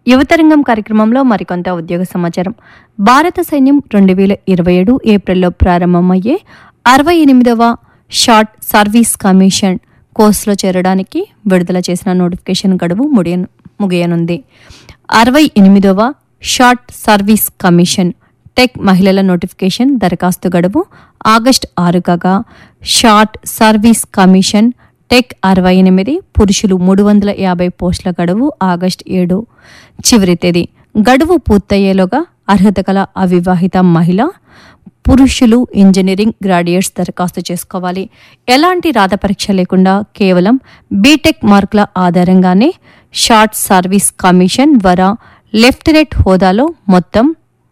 యువతరంగం కార్యక్రమంలో మరికొంత ఉద్యోగ సమాచారం భారత సైన్యం రెండు వేల ఇరవై ఏడు ఏప్రిల్లో ప్రారంభమయ్యే అరవై ఎనిమిదవ షార్ట్ సర్వీస్ కమిషన్ కోర్సులో చేరడానికి విడుదల చేసిన నోటిఫికేషన్ గడువు ముడియను ముగియనుంది అరవై ఎనిమిదవ షార్ట్ సర్వీస్ కమిషన్ టెక్ మహిళల నోటిఫికేషన్ దరఖాస్తు గడువు ఆగస్టు ఆరు కాగా షార్ట్ సర్వీస్ కమిషన్ టెక్ అరవై ఎనిమిది పురుషులు మూడు వందల యాభై పోస్టుల గడువు ఆగస్టు ఏడు చివరి తేదీ గడువు పూర్తయ్యేలోగా అర్హత గల అవివాహిత మహిళ పురుషులు ఇంజనీరింగ్ గ్రాడ్యుయేట్స్ దరఖాస్తు చేసుకోవాలి ఎలాంటి రాత పరీక్ష లేకుండా కేవలం బీటెక్ మార్కుల ఆధారంగానే షార్ట్ సర్వీస్ కమిషన్ ద్వారా లెఫ్టినెంట్ హోదాలో మొత్తం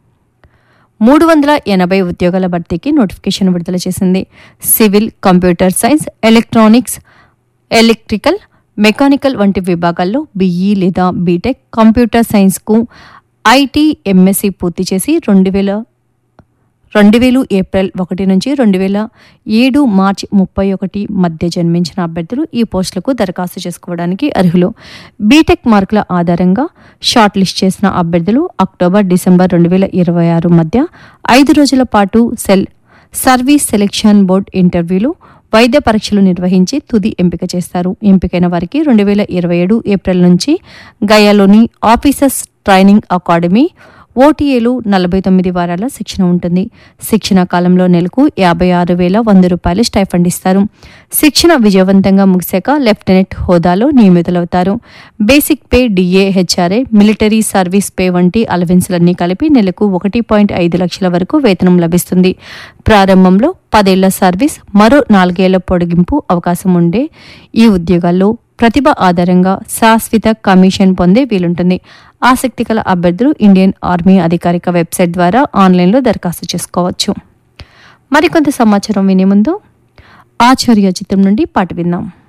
మూడు వందల ఎనభై ఉద్యోగాల భర్తీకి నోటిఫికేషన్ విడుదల చేసింది civil computer science electronics electrical mechanical వంటి విభాగాల్లో బీఈ లేదా బీటెక్ కంప్యూటర్ సైన్స్కు ఐటీ ఎంఎస్సి పూర్తి చేసి రెండు వేల రెండు వేలు ఏప్రిల్ ఒకటి నుంచి రెండు వేల ఏడు మార్చి ముప్పై ఒకటి మధ్య జన్మించిన అభ్యర్థులు ఈ పోస్టులకు దరఖాస్తు చేసుకోవడానికి అర్హులు బీటెక్ మార్కుల ఆధారంగా షార్ట్ లిస్ట్ చేసిన అభ్యర్థులు అక్టోబర్ డిసెంబర్ రెండు వేల ఇరవై ఆరు మధ్య ఐదు రోజుల పాటు సెల్ సర్వీస్ సెలెక్షన్ బోర్డ్ ఇంటర్వ్యూలు వైద్య పరీక్షలు నిర్వహించి తుది ఎంపిక చేస్తారు ఎంపికైన వారికి రెండు వేల ఇరవై ఏడు ఏప్రిల్ నుంచి గయాలోని ఆఫీసర్స్ ట్రైనింగ్ అకాడమీ ఓటీఏలు నలభై తొమ్మిది వారాల శిక్షణ ఉంటుంది శిక్షణ కాలంలో నెలకు యాభై ఆరు వేల వంద రూపాయలు స్టైఫండ్ ఇస్తారు శిక్షణ విజయవంతంగా ముగిశాక లెఫ్టినెంట్ హోదాలో నియమితులవుతారు basic pay DA HRA military service pay వంటి అలవెన్స్లన్నీ కలిపి నెలకు ఒకటి పాయింట్ ఐదు లక్షల వరకు వేతనం లభిస్తుంది ప్రారంభంలో పదేళ్ల సర్వీస్ మరో నాలుగేళ్ల పొడిగింపు అవకాశం ఉండే ఈ ఉద్యోగాల్లో ప్రతిభ ఆధారంగా శాశ్వత కమిషన్ పొందే వీలుంటుంది ఆసక్తి గల అభ్యర్థులు ఇండియన్ ఆర్మీ అధికారిక వెబ్సైట్ ద్వారా ఆన్లైన్లో దరఖాస్తు చేసుకోవచ్చు మరికొంత సమాచారం వినే ముందు ఆచార్య చిత్రం నుండి పాట విందాం